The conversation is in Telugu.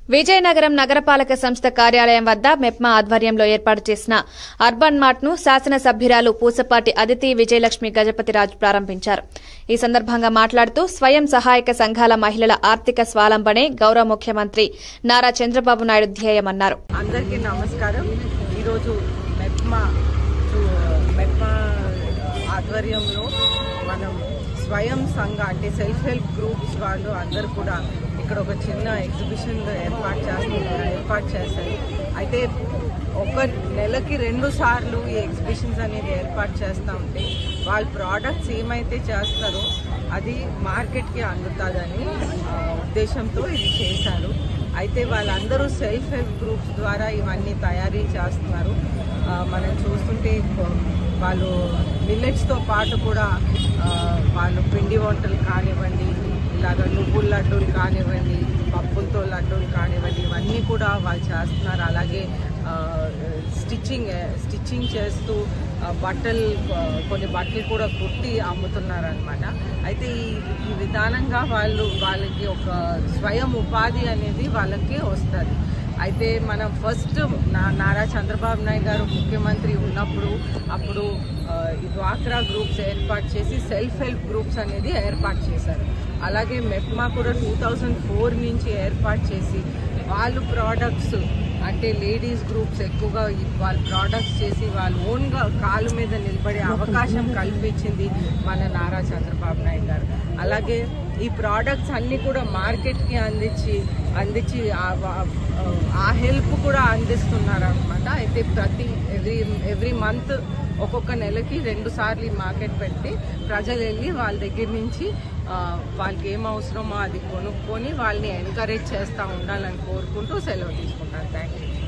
విజయనగరం నగరపాలక సంస్థ కార్యాలయం వద్ద మెప్మా ఆధ్వర్యంలో ఏర్పాటు చేసిన అర్బన్ మార్ట్ ను శాసనసభ్యురాలు పూసపాటి అదితి విజయలక్ష్మి గజపతిరాజు ప్రారంభించారు ఈ సందర్భంగా మాట్లాడుతూ స్వయం సహాయక సంఘాల మహిళల ఆర్థిక స్వాలంబనే గౌరవ ముఖ్యమంత్రి నారా చంద్రబాబు నాయుడు ధ్యేయమన్నారు అందరికీ నమస్కారం ఈరోజు మెప్మా చూ- మెప్మా ఆధ్వర్యంలో మనం స్వయం సంఘ అంటే సెల్ఫ్ హెల్ప్ గ్రూప్స్ వాళ్ళు అందరు కూడా ఇక్కడ ఒక చిన్న ఎగ్జిబిషన్ ఏర్పాటు చేస్తున్నారు ఏర్పాటు చేశారు అయితే ఒక నెలకి రెండు సార్లు ఈ ఎగ్జిబిషన్స్ అనేది ఏర్పాటు చేస్తూ ఉంటే వాళ్ళ ప్రోడక్ట్స్ ఏమైతే చేస్తారో అది మార్కెట్కి అందుతుందని ఆ, ఉద్దేశంతో ఇది చేశారు అయితే వాళ్ళందరూ సెల్ఫ్ హెల్ప్ గ్రూప్స్ ద్వారా ఇవన్నీ తయారీ చేస్తున్నారు ఆ, మనం చూస్తుంటే కొ- వాళ్ళు మిల్లెట్స్తో పాటు కూడా ఆ, వాళ్ళు పిండి వంటలు కానివ్వండి ఇలాగ నువ్వుల లడ్డూలు కానివ్వండి పప్పులతో లడ్డూలు కానివ్వండి ఇవన్నీ కూడా వాళ్ళు చేస్తున్నారు అలాగే ఆ, స్టిచ్చింగ్ స్టిచ్చింగ్ చేస్తూ ఆ, బట్టలు ఆ, కొన్ని బట్టలు కూడా కుట్టి అమ్ముతున్నారు అనమాట అయితే ఈ ఈ విధానంగా వాళ్ళు వాళ్ళకి ఒక స్వయం ఉపాధి అనేది వాళ్ళకి వస్తుంది అయితే మనం ఫస్ట్ నా నారా చంద్రబాబు నాయుడు గారు ముఖ్యమంత్రి ఉన్నప్పుడు అప్పుడు ఆ, ఈ డ్వాక్రా గ్రూప్స్ ఏర్పాటు చేసి సెల్ఫ్ హెల్ప్ గ్రూప్స్ అనేది ఏర్పాటు చేశారు అలాగే మెప్మా కూడా టూ థౌజండ్ ఫోర్ నుంచి ఏర్పాటు చేసి వాళ్ళు ప్రోడక్ట్స్ అంటే లేడీస్ గ్రూప్స్ ఎక్కువగా ఈ వాళ్ళ ప్రోడక్ట్స్ చేసి వాళ్ళు ఓన్గా కాలు మీద నిలబడే అవకాశం కల్పించింది మన నారా చంద్రబాబు నాయుడు గారు అలాగే ఈ ప్రోడక్ట్స్ అన్నీ కూడా మార్కెట్కి అందించి అందించి ఆ- ఆ- ఆ హెల్ప్ కూడా అందిస్తున్నారు అనమాట అయితే ప్రతి ఎవ్రీ ఎవ్రీ మంత్ ఒక్కొక్క నెలకి రెండు సార్లు ఈ మార్కెట్ పెట్టి ప్రజలు వెళ్ళి వాళ్ళ దగ్గర నుంచి ఆ, వాళ్ళకి ఏం అవసరమో అది కొనుక్కొని వాళ్ళని ఎంకరేజ్ చేస్తూ ఉండాలని కోరుకుంటూ సెలవు తీసుకుంటాను థ్యాంక్ యూ